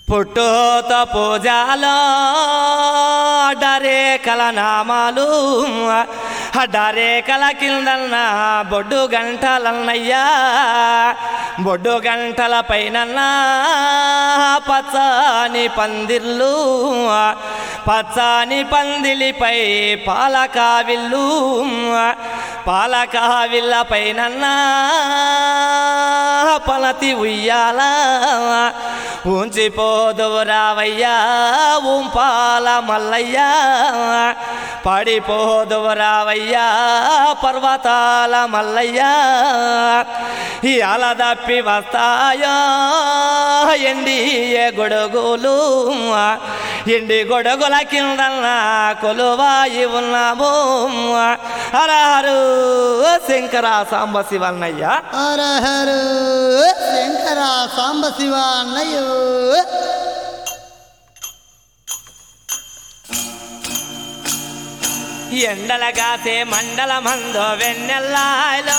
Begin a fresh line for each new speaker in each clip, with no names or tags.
పుట్టుత పూజాలో డరేకల నామాలు డరేకల కిందన్న బొడ్డు గంటలన్నయ్యా బొడ్డు గంటల పైన పచ్చని పందిర్లు పచ్చని పందిలిపై పాలకావిల్లు పాలకావిల్ల పైన పలతి ఉయ్యాల ఉంచిపోదువు రావయ్యా ఉంపాల మల్లయ్యా పడిపోదువు రావయ్యా పర్వతాల మల్లయ్యా ఈ అలదప్పి వస్తాయో ఎండి గొడుగులు ఎండి గొడుగుల కింద కొలువాయి ఉన్నాము హరహరు శంకర సాంబ శివన్నయ్య
హర హర శంకర సాంబ శివ అన్నయ్యో
ఎండలగాసే మండల మందో వెన్నెల్లాయలో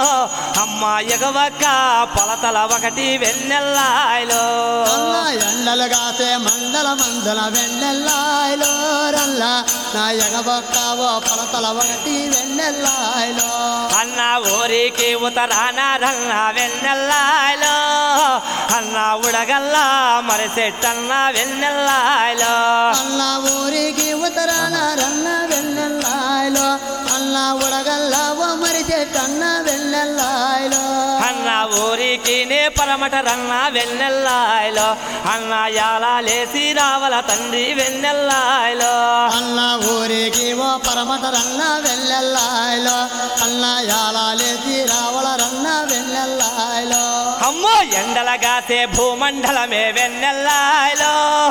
అమ్మ ఎగవక్క పొలతల ఒకటి వెన్నెల్లాయలో
అల్ల ఎండలుగాసే మండల మందల వెన్నెల్లాయలో రల్ల నా ఎగబొక్కావో పలతల ఒకటి వెన్నెల్లాయలో
అన్న ఊరికి ఉతరాన రన్న వెన్నెల్లాయలో అన్న ఉడగల్లా మరి చెట్టన్న వెన్నెల్లాయలో
అల్ల ఊరికి ఉత్తరాన రన్న వెన్నెల్లాయలో అల్ల ఉడగల్లావో మరి చెట్టన్న వెన్నెల్లాయలో
అన్న ఊరికి నే పరమట రన్న వెన్నెల్లాయలో అన్న యాలా లేసి రావల తండ్రి వెన్నెల్లాయలో
అన్న ఊరికి ఓ పరమట రన్న వెన్నెల్లాయలో అన్న యాలాలేసి రావల రన్న వెన్నెల్లాయలో
అమ్మో ఎండలగాసే భూమండలమే వెన్నెల్లాయలో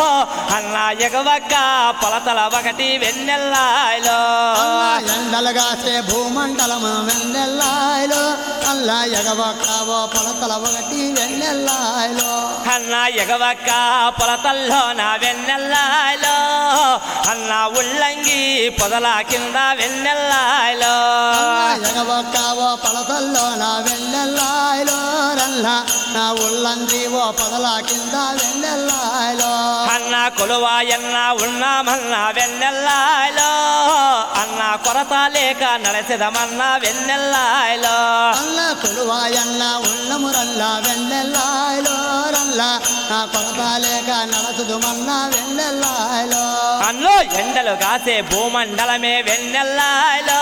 అన్న ఎగవక్క పొలతల ఒకటి వెన్నెల్లాయలో
అల్ల ఎండలుగాసే భూమండలము వెన్నెల్లాయలో అల్ల ఎగబొక్కావో పొలతల ఒకటి వెన్నెల్లాయలో
అన్న ఎగవక్క పొలతల్లో నా వెన్నెల్లాయలో అన్న ఉల్లంగి పొదల కింద వెన్నెల్లాయలో
అల్ల ఎగబొక్కావో పొలతల్లో నా వెన్నెల్లాయలో రల్ల నా ఉల్లంది ఓ పొదల కింద వెన్నెల్లాయలో
అన్న కొలువాయన్న ఉన్నామన్న వెన్నెల్లాయలో అన్న కొరత లేక నడచెదమన్న వెన్నెల్లాయలో
అల్ల కొలువాయన్న ఉన్నమురల్ల వెన్నెల్లాయలో రల్ల నా కొరత లేక నడచుదు మన్న వెన్నెల్లాయలో
అన్నో ఎండలు కాసే భూమండలమే వెన్నెల్లాయలో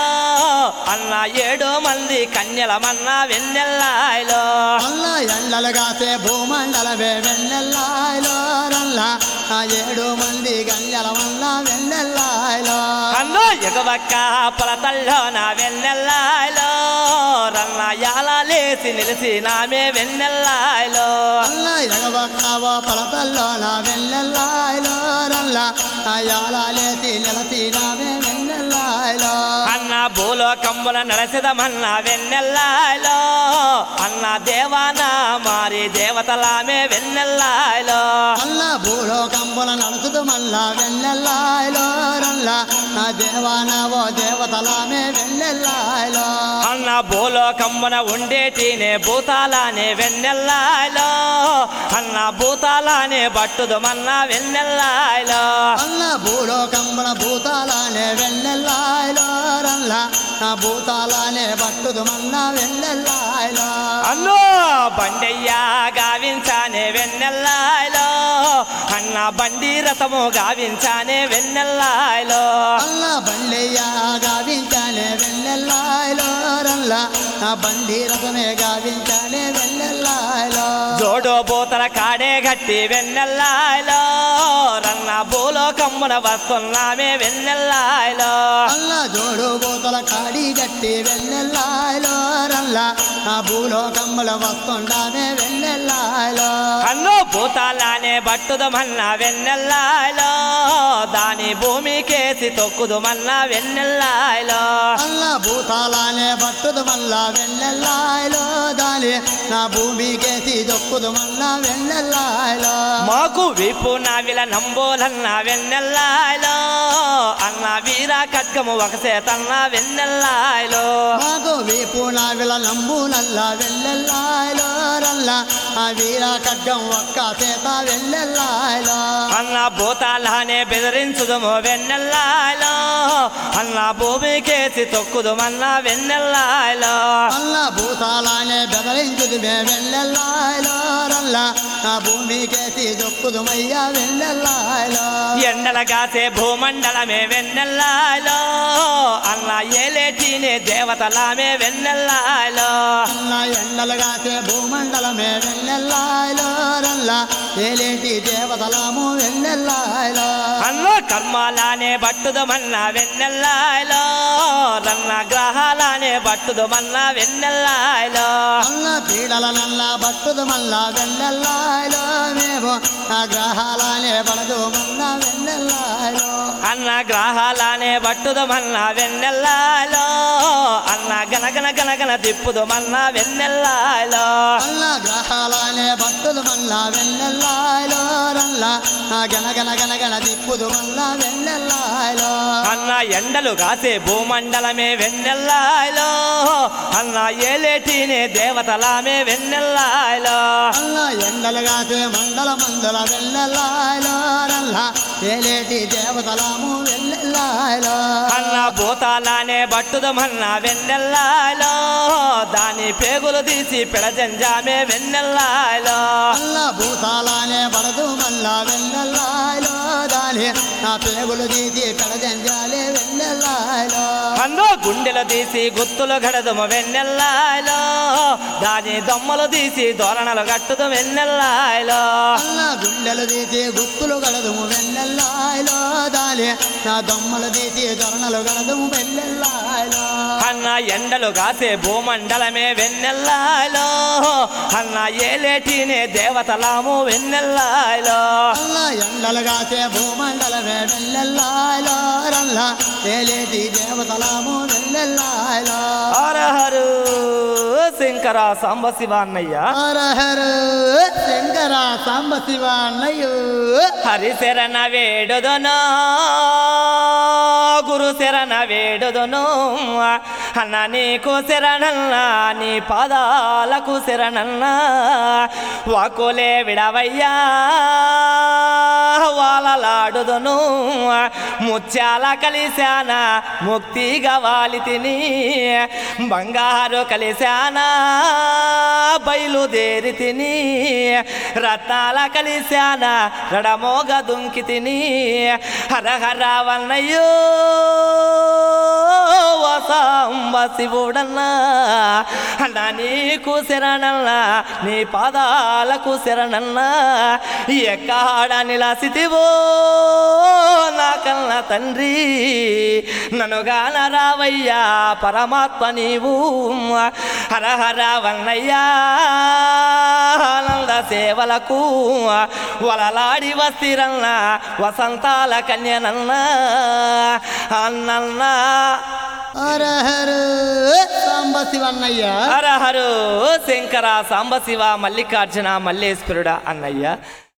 అన్న ఏడు మంది కన్యలమన్న వెన్నెల్లాయలో
అల్ల ఎండలుగాసే భూమండలవే వెన్నెల్లాయలో రల్ల నా ఏడు మంది గంజల వల్ల వెన్నెల్లాయలో
అన్నో ఎగవక్క పొలతల్లో నా వెన్నెల్లాయలో రన్న యాల లేసి నిలిసి నామే వెన్నెల్లాయలో
అల్ల ఎగబక్కావో పలతల్లో నా వెన్నెల్లాయలో రల్ల నా యాలాలేసి నిలసి నావే వెన్నెల్లాయలో
అన్న భూలోకమ్ముల నడసిదమన్న వెన్నెల్లాయలో అన్న దేవానా మారి దేవతలామే వెన్నెల్లాయలో
అల్ల భూలోకంబుల నడుచుదు మల్ల వెన్నెల్లాయలో రల్ల నా దేవానవో దేవతలామే వెన్నెల్లాయలో
అన్న భూలోకమ్మున ఉండేటినే భూతాలానే వెన్నెల్లాయలో అన్న భూతాలానే బట్టుదుమన్న వెన్నెల్లాయలో
అల్ల భూలోకంబుల భూతాలానే వెన్నెల్లాయలో రల్ల నా భూతాలానే పట్టుదు మన్న వెన్నెల్లాయలో
అన్నో బండయ్యా గావించానే వెన్నెల్లాయలో అన్న బండి రథము గావించానే వెన్నెల్లాయలో
అల్ల బండయ్య గావించానే వెన్నెల్లాయలో రల్ల నా బండి రథమే గావించానే వెన్నెల్లాయలో
జోడో బోతల కాడే గట్టి వెన్నెల్లాయలో రన్న భూలోకమ్మున వస్తున్నామే వెన్నెల్లాయలో
అల్ల జోడు బోతల కాడి గట్టి వెన్నెల్లాయలో రల్ల నా భూలోకమ్మల వస్తుండానే వెన్నెల్లాయలో
అన్నో భూతాలానే బట్టుదమన్న వెన్నెల్లాయలో దాని భూమికేసి తొక్కుదుమన్న వెన్నెల్లాయలో
అల్ల భూతాలానే పట్టుదు మల్ల వెన్నెల్లాయలో దాని నా భూమికేసి దొక్కుదు మల్ల వెన్నెల్లాయలో వెన్నెల్లాయలో
మాకు వీపు నావిల నంబోలన్న వెన్నెల్లాయలో అన్న వీర ఖడ్గము ఒక సేతన్న వెన్నెల్లాయలో
మాకు వీపు నావిల నంబులల్ల వెన్నెల్లాయలో రల్ల ఆ వీర ఖడ్గం ఒక్క చేత వెన్నెల్లాయలో
అన్న భూతాలనే బెదిరించుదుము వెన్నెల్లాయలో అన్న భూమికేసి తొక్కుదుమన్న వెన్నెల్లాయలో
అల్ల భూతాలానే బెదరించుదు మే వెన్నెల్లాయలో రల్ల ఆ భూమికేసి దొక్కుదుమయ్యా వెన్నెల్లాయలో
ఎండల కాసే భూమండలమే వెన్నెల్లాయలో అన్న ఏలేటినే దేవతలామే వెన్నెల్లాయలో
అల్ల ఎండలుగాసే భూమండలమే వెన్నెల్లాయలో రల్ల ఏలేటి దేవతలము వెన్నెల్లాయలో
అన్న కర్మాలానే బట్టుదమన్న వెన్నెల్లాయలో రన్న గ్రహాలానే బట్టుదమన్న వెన్నెల్లాయలో
అల్ల పీడల నల్ల బట్టుదు మల్ల వెన్నెల్లాయలో మేము ఆ గ్రహాలనే పడదు మల్ల వెన్నెల్లాయలో
అన్న గ్రహాలానే బట్టుదమన్న వెన్నెల్లాయలో అన్న గనగన గనగన తిప్పుదమన్న వెన్నెల్లాయలో
అల్ల గ్రహాలనే బట్టుదు మల్ల వెన్నెల్లాయలో రల్ల ఆ గనగన గనగన దిప్పుదు మల్ల వెన్నెల్లాయలో
అన్న ఎండలు కాసే భూమండలమే వెన్నెల్లాయలో అన్న ఏలేటినే దేవతలామే వెన్నెల్లాయలో
అల్ల ఎండలుగాసే మండల మండల వెన్నెల్లాయలో రల్ల ఏలేటి దేవతలము వెన్నెల్లాయలో
అన్న భూతాలానే బట్టుదమన్న వెన్నెల్లాయలో దాని పేగులు తీసి పిడజంజామే వెన్నెల్లాయలో
అల్ల భూతాలానే పడదు మళ్ళా వెన్నెల్లాయలో దాని నా పేగులు తీసి పెడజంజాలే వెన్నెల్లాయలో
అన్న గుండెలు తీసి గుత్తులు గడదుము వెన్నెల్లాయలో దాని దొమ్మలు తీసి దోరణలు కట్టుదు వెన్నెల్లాయలో
అల్ల గుండెలు తీసి గుత్తులు గడదుము వెన్నెల్లాయలో దాని నా దొమ్మలు తీసి దొరణలు గడదుము వెన్నెల్లాయలో
అన్న ఎండలు కాసే భూమండలమే వెన్నెల్లాయలో అన్న ఏలేటినే దేవతలాము వెన్నెల్లాయలో
అల్ల ఎండలు కాసే భూమండలమే వెన్నెల్లాయలో రల్ల ఏలేటి దేవతలాము వెన్నెల్లాయలో
హరహరు శంకర సాంబ శివ అన్నయ్య
హరహరు శంకర సాంబ శివ అన్నయ్యో
హరిశరణ వేడుదను గురు శరణ వేడుదను అన్న నీకు శరణన్న నీ పాదాలకు శరణన్న వాకులే విడవయ్యా వాలలాడుదును ముత్యాల కలిశాన ముక్తిగా వాలి తిని బంగారు కలిశాన బయలుదేరి తిని రత్నాల కలిశాన రడమోగ దుంకి తిని హరహర వన్నయ్యో వసాంబ శివుడన్నా అన్నా నీకు శరణన్నా నీ పాదాలకు శరణన్నా ఎక్కడ నిలసితివో నా కన్న తండ్రి నన్ను గాన రావయ్యా పరమాత్మ నీవు హరహర వన్నయ్యా ఆనంద సేవలకు వలలాడి వస్తిరన్న వసంతాల కన్యనన్న అన్నన్నా
హరహరు సాంబ శివ అన్నయ్య
హరహరు శంకర సాంబశివ మల్లికార్జున మల్లేశ్వరుడ అన్నయ్య